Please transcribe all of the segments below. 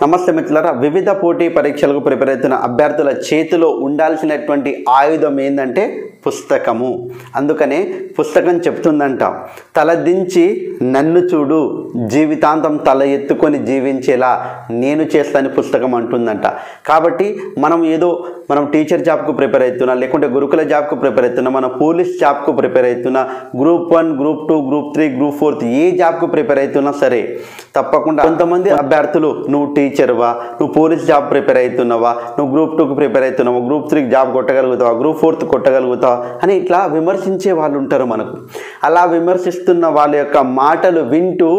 నమస్తే మిత్రులారా వివిధ పోటీ పరీక్షలకు ప్రిపేర్ అవుతున్న అభ్యర్థుల చేతిలో ఉండాల్సినటువంటి ఆయుధం ఏంటంటే పుస్తకము అందుకనే పుస్తకం చెప్తుందంట తలదించి నన్ను చూడు జీవితాంతం తల ఎత్తుకొని జీవించేలా నేను చేస్తాను పుస్తకం అంటుందంట కాబట్టి మనం ఏదో మనం టీచర్ జాబ్కు ప్రిపేర్ అవుతున్నా లేకుంటే గురుకుల జాబ్కు ప్రిపేర్ అవుతున్నా మన పోలీస్ జాబ్కు ప్రిపేర్ అవుతున్నా group one group two group three group fourth ఏ జాబ్కు ప్రిపేర్ అవుతున్నా సరే తప్పకుండా కొంతమంది అభ్యర్థులు నువ్వు టీచర్వా నువ్వు పోలీస్ జాబ్ ప్రిపేర్ అవుతున్నావా నువ్వు గ్రూప్ టూకి ప్రిపేర్ అవుతున్నావా గ్రూప్ త్రీకి జాబ్ కొట్టగలుగుతావా గ్రూప్ ఫోర్త్ కొట్టగలుగుతావా అని ఇట్లా విమర్శించే వాళ్ళు ఉంటారు మనకు అలా విమర్శిస్తున్న వాళ్ళ యొక్క మాటలు వింటూ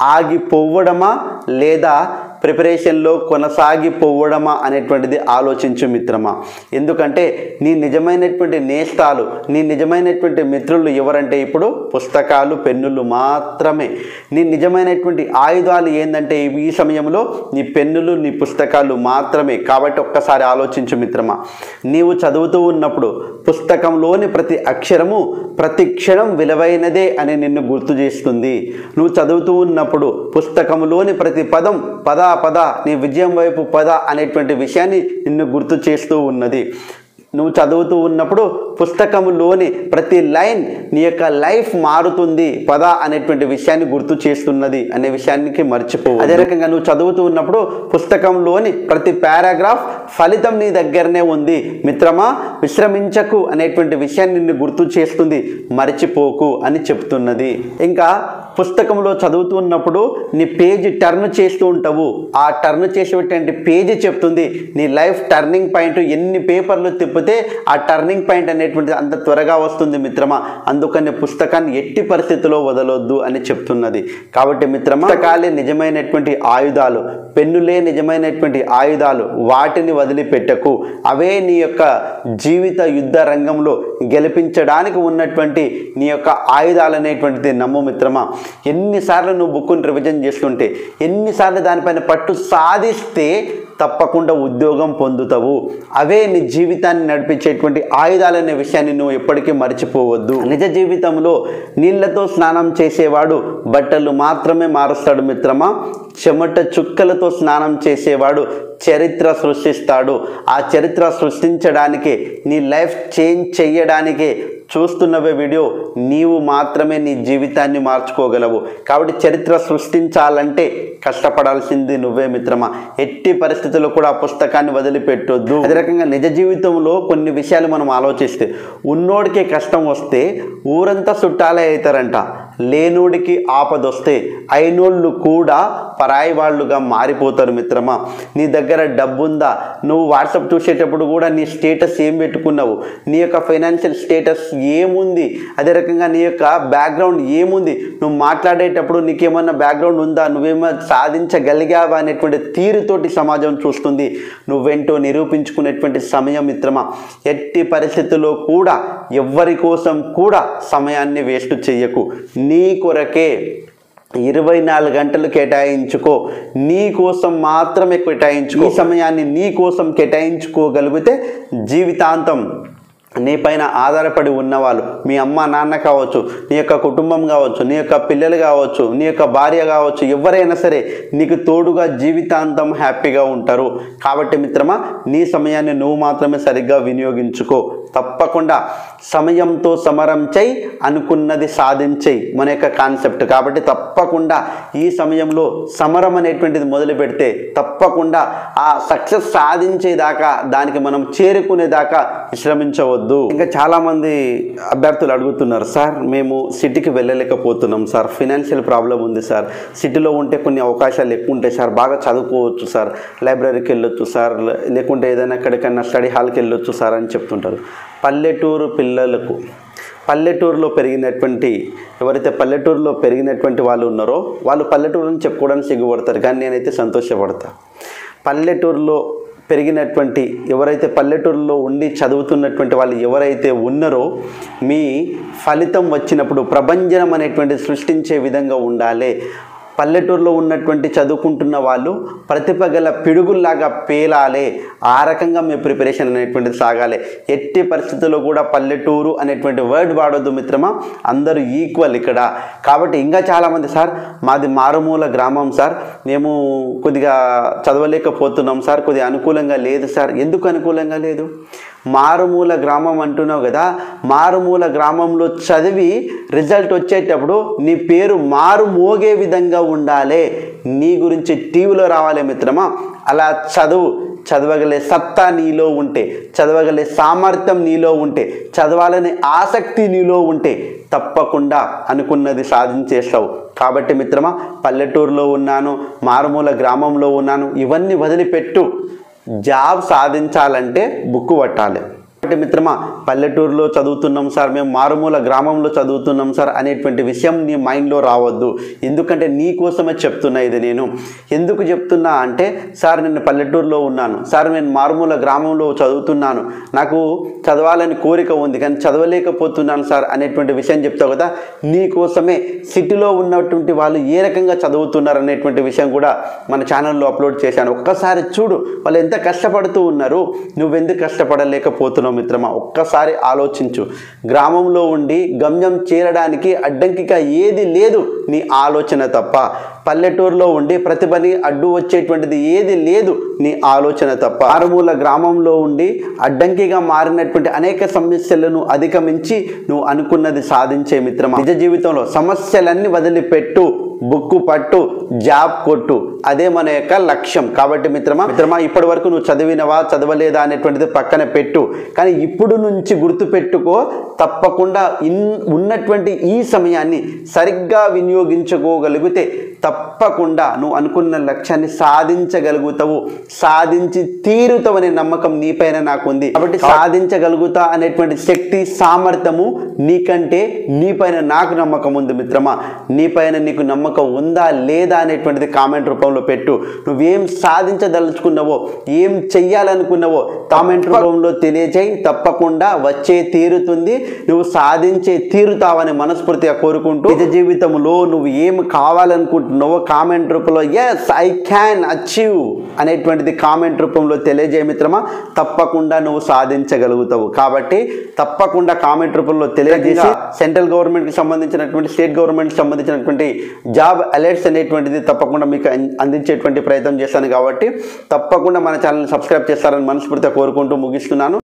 ఆగిపోవడమా లేదా ప్రిపరేషన్లో కొనసాగిపోవడమా అనేటువంటిది ఆలోచించు మిత్రమా ఎందుకంటే నీ నిజమైనటువంటి నేస్తాలు నీ నిజమైనటువంటి మిత్రులు ఎవరంటే ఇప్పుడు పుస్తకాలు పెన్నులు మాత్రమే నీ నిజమైనటువంటి ఆయుధాలు ఏంటంటే ఈ సమయంలో నీ పెన్నులు నీ పుస్తకాలు మాత్రమే కాబట్టి ఒక్కసారి ఆలోచించు మిత్రమా నీవు చదువుతూ ఉన్నప్పుడు పుస్తకంలోని ప్రతి అక్షరము ప్రతి క్షణం విలువైనదే అని నిన్ను గుర్తు చేస్తుంది నువ్వు చదువుతూ ఉన్నప్పుడు పుస్తకంలోని ప్రతి పదం పద పద నీ విజయం వైపు పద అనేటువంటి విషయాన్ని నిన్ను గుర్తు చేస్తూ ఉన్నది నువ్వు చదువుతూ ఉన్నప్పుడు పుస్తకంలోని ప్రతి లైన్ నీ యొక్క లైఫ్ మారుతుంది పద అనేటువంటి విషయాన్ని గుర్తు చేస్తున్నది అనే విషయానికి మర్చిపో అదే రకంగా నువ్వు చదువుతూ ఉన్నప్పుడు పుస్తకంలోని ప్రతి పారాగ్రాఫ్ ఫలితం నీ దగ్గరనే ఉంది మిత్రమా విశ్రమించకు అనేటువంటి విషయాన్ని నిన్ను గుర్తు చేస్తుంది మర్చిపోకు అని చెప్తున్నది ఇంకా పుస్తకంలో చదువుతున్నప్పుడు నీ పేజీ టర్న్ చేస్తూ ఉంటావు ఆ టర్న్ చేసేటువంటి పేజీ చెప్తుంది నీ లైఫ్ టర్నింగ్ పాయింట్ ఎన్ని పేపర్లు తిప్పితే ఆ టర్నింగ్ పాయింట్ అనేటువంటిది అంత త్వరగా వస్తుంది మిత్రమా అందుకని పుస్తకాన్ని ఎట్టి పరిస్థితిలో వదలొద్దు అని చెప్తున్నది కాబట్టి మిత్రమా పుస్తకాలే నిజమైనటువంటి ఆయుధాలు పెన్నులే నిజమైనటువంటి ఆయుధాలు వాటిని వదిలిపెట్టకు అవే నీ యొక్క జీవిత యుద్ధ రంగంలో గెలిపించడానికి ఉన్నటువంటి నీ యొక్క ఆయుధాలు అనేటువంటిది నమ్ము మిత్రమా ఎన్నిసార్లు నువ్వు బుక్కుని రివిజన్ చేస్తుంటే ఎన్నిసార్లు దానిపైన పట్టు సాధిస్తే తప్పకుండా ఉద్యోగం పొందుతావు అవే నీ జీవితాన్ని నడిపించేటువంటి ఆయుధాలనే విషయాన్ని నువ్వు ఎప్పటికీ మర్చిపోవద్దు నిజ జీవితంలో నీళ్లతో స్నానం చేసేవాడు బట్టలు మాత్రమే మారుస్తాడు మిత్రమా చెమట చుక్కలతో స్నానం చేసేవాడు చరిత్ర సృష్టిస్తాడు ఆ చరిత్ర సృష్టించడానికి నీ లైఫ్ చేంజ్ చెయ్యడానికే చూస్తున్నవే వీడియో నీవు మాత్రమే నీ జీవితాన్ని మార్చుకోగలవు కాబట్టి చరిత్ర సృష్టించాలంటే కష్టపడాల్సింది నువ్వే మిత్రమా ఎట్టి పరిస్థితుల్లో కూడా ఆ పుస్తకాన్ని వదిలిపెట్టొద్దు అదే రకంగా నిజ జీవితంలో కొన్ని విషయాలు మనం ఆలోచిస్తే ఉన్నోడికి కష్టం వస్తే ఊరంతా చుట్టాలే అవుతారంట లేనోడికి ఆపదొస్తే అయినోళ్ళు కూడా పరాయి వాళ్ళుగా మారిపోతారు మిత్రమా నీ దగ్గర డబ్బుందా నువ్వు వాట్సాప్ చూసేటప్పుడు కూడా నీ స్టేటస్ ఏం పెట్టుకున్నావు నీ యొక్క ఫైనాన్షియల్ స్టేటస్ ఏముంది అదే రకంగా నీ యొక్క బ్యాక్గ్రౌండ్ ఏముంది నువ్వు మాట్లాడేటప్పుడు నీకేమన్నా బ్యాక్గ్రౌండ్ ఉందా నువ్వేమో సాధించగలిగావా అనేటువంటి తీరుతోటి సమాజం చూస్తుంది నువ్వేంటో నిరూపించుకునేటువంటి సమయం మిత్రమా ఎట్టి పరిస్థితుల్లో కూడా ఎవ్వరి కోసం కూడా సమయాన్ని వేస్ట్ చెయ్యకు నీ కొరకే ఇరవై నాలుగు గంటలు కేటాయించుకో నీ కోసం మాత్రమే కేటాయించుకో ఈ సమయాన్ని నీ కోసం కేటాయించుకోగలిగితే జీవితాంతం నీ పైన ఆధారపడి ఉన్నవాళ్ళు మీ అమ్మ నాన్న కావచ్చు నీ యొక్క కుటుంబం కావచ్చు నీ యొక్క పిల్లలు కావచ్చు నీ యొక్క భార్య కావచ్చు ఎవరైనా సరే నీకు తోడుగా జీవితాంతం హ్యాపీగా ఉంటారు కాబట్టి మిత్రమా నీ సమయాన్ని నువ్వు మాత్రమే సరిగ్గా వినియోగించుకో తప్పకుండా సమయంతో సమరం చేయి అనుకున్నది సాధించేయి మన యొక్క కాన్సెప్ట్ కాబట్టి తప్పకుండా ఈ సమయంలో సమరం అనేటువంటిది మొదలు పెడితే తప్పకుండా ఆ సక్సెస్ సాధించేదాకా దానికి మనం చేరుకునేదాకా విశ్రమించవద్దు ఇంకా చాలామంది అభ్యర్థులు అడుగుతున్నారు సార్ మేము సిటీకి వెళ్ళలేకపోతున్నాం సార్ ఫినాన్షియల్ ప్రాబ్లం ఉంది సార్ సిటీలో ఉంటే కొన్ని అవకాశాలు ఎక్కువ ఉంటాయి సార్ బాగా చదువుకోవచ్చు సార్ లైబ్రరీకి వెళ్ళొచ్చు సార్ లేకుంటే ఏదైనా ఎక్కడికైనా స్టడీ హాల్కి వెళ్ళొచ్చు సార్ అని చెప్తుంటారు పల్లెటూరు పిల్లలకు పల్లెటూరులో పెరిగినటువంటి ఎవరైతే పల్లెటూరులో పెరిగినటువంటి వాళ్ళు ఉన్నారో వాళ్ళు పల్లెటూరుని చెప్పుకోవడానికి సిగ్గుపడతారు కానీ నేనైతే సంతోషపడతా పల్లెటూరులో పెరిగినటువంటి ఎవరైతే పల్లెటూరులో ఉండి చదువుతున్నటువంటి వాళ్ళు ఎవరైతే ఉన్నారో మీ ఫలితం వచ్చినప్పుడు ప్రభంజనం అనేటువంటి సృష్టించే విధంగా ఉండాలి పల్లెటూరులో ఉన్నటువంటి చదువుకుంటున్న వాళ్ళు ప్రతిభ గల పిడుగుల్లాగా పేలాలి ఆ రకంగా మీ ప్రిపరేషన్ అనేటువంటిది సాగాలి ఎట్టి పరిస్థితుల్లో కూడా పల్లెటూరు అనేటువంటి వర్డ్ వాడొద్దు మిత్రమా అందరూ ఈక్వల్ ఇక్కడ కాబట్టి ఇంకా చాలామంది సార్ మాది మారుమూల గ్రామం సార్ మేము కొద్దిగా చదవలేకపోతున్నాం సార్ కొద్దిగా అనుకూలంగా లేదు సార్ ఎందుకు అనుకూలంగా లేదు మారుమూల గ్రామం అంటున్నావు కదా మారుమూల గ్రామంలో చదివి రిజల్ట్ వచ్చేటప్పుడు నీ పేరు మారు మోగే విధంగా ఉండాలి నీ గురించి టీవీలో రావాలి మిత్రమా అలా చదువు చదవగలే సత్తా నీలో ఉంటే చదవగలే సామర్థ్యం నీలో ఉంటే చదవాలనే ఆసక్తి నీలో ఉంటే తప్పకుండా అనుకున్నది సాధించేస్తావు కాబట్టి మిత్రమా పల్లెటూరులో ఉన్నాను మారుమూల గ్రామంలో ఉన్నాను ఇవన్నీ వదిలిపెట్టు జాబ్ సాధించాలంటే బుక్ పట్టాలి అంటే మిత్రమా పల్లెటూరులో చదువుతున్నాం సార్ మేము మారుమూల గ్రామంలో చదువుతున్నాం సార్ అనేటువంటి విషయం నీ మైండ్లో రావద్దు ఎందుకంటే నీ కోసమే చెప్తున్నా ఇది నేను ఎందుకు చెప్తున్నా అంటే సార్ నేను పల్లెటూరులో ఉన్నాను సార్ నేను మారుమూల గ్రామంలో చదువుతున్నాను నాకు చదవాలని కోరిక ఉంది కానీ చదవలేకపోతున్నాను సార్ అనేటువంటి విషయం చెప్తావు కదా నీ కోసమే సిటీలో ఉన్నటువంటి వాళ్ళు ఏ రకంగా చదువుతున్నారు అనేటువంటి విషయం కూడా మన ఛానల్లో అప్లోడ్ చేశాను ఒక్కసారి చూడు వాళ్ళు ఎంత కష్టపడుతూ ఉన్నారు నువ్వెందుకు కష్టపడలేకపోతున్నావు మిత్రమా ఒక్కసారి ఆలోచించు గ్రామంలో ఉండి గమ్యం చేరడానికి అడ్డంకిగా ఏది లేదు నీ ఆలోచన తప్ప పల్లెటూరులో ఉండి ప్రతిభని అడ్డు వచ్చేటువంటిది ఏది లేదు నీ ఆలోచన తప్ప మారుమూల గ్రామంలో ఉండి అడ్డంకిగా మారినటువంటి అనేక సమస్యలను అధిగమించి నువ్వు అనుకున్నది సాధించే మిత్రమా నిజ జీవితంలో సమస్యలన్నీ వదిలిపెట్టు బుక్కు పట్టు జాబ్ కొట్టు అదే మన యొక్క లక్ష్యం కాబట్టి మిత్రమా మిత్రమా ఇప్పటి వరకు నువ్వు చదివినవా చదవలేదా అనేటువంటిది పక్కన పెట్టు కానీ ఇప్పుడు నుంచి గుర్తుపెట్టుకో తప్పకుండా ఇన్ ఉన్నటువంటి ఈ సమయాన్ని సరిగ్గా వినియోగించుకోగలిగితే తప్పకుండా నువ్వు అనుకున్న లక్ష్యాన్ని సాధించగలుగుతావు సాధించి తీరుతావనే నమ్మకం నీపైన నాకు ఉంది కాబట్టి సాధించగలుగుతా అనేటువంటి శక్తి సామర్థ్యము నీకంటే నీపైన నాకు నమ్మకం ఉంది మిత్రమా నీపైన నీకు నమ్మకం ఉందా లేదా అనేటువంటిది కామెంట్ రూపంలో పెట్టు నువ్వేం సాధించదలుచుకున్నావో ఏం చెయ్యాలనుకున్నావో కామెంట్ రూపంలో తెలియజేయి తప్పకుండా వచ్చే తీరుతుంది నువ్వు సాధించే తీరుతావని మనస్ఫూర్తిగా కోరుకుంటూ నిజ జీవితంలో నువ్వు ఏం కావాలనుకుంటున్నావో కామెంట్ రూపంలో ఎస్ ఐ క్యాన్ అచీవ్ అనేటువంటిది కామెంట్ రూపంలో తెలియజేయ మిత్రమా తప్పకుండా నువ్వు సాధించగలుగుతావు కాబట్టి తప్పకుండా కామెంట్ రూపంలో తెలియజేసి సెంట్రల్ గవర్నమెంట్కి సంబంధించినటువంటి స్టేట్ గవర్నమెంట్కి సంబంధించినటువంటి జాబ్ అలర్ట్స్ అనేటువంటిది తప్పకుండా మీకు అం- అందించేటువంటి ప్రయత్నం చేస్తాను కాబట్టి తప్పకుండా మన ఛానల్ని సబ్స్క్రైబ్ చేస్తారని మనస్ఫూర్తిగా కోరుకుంటూ ముగిస్తున్నాను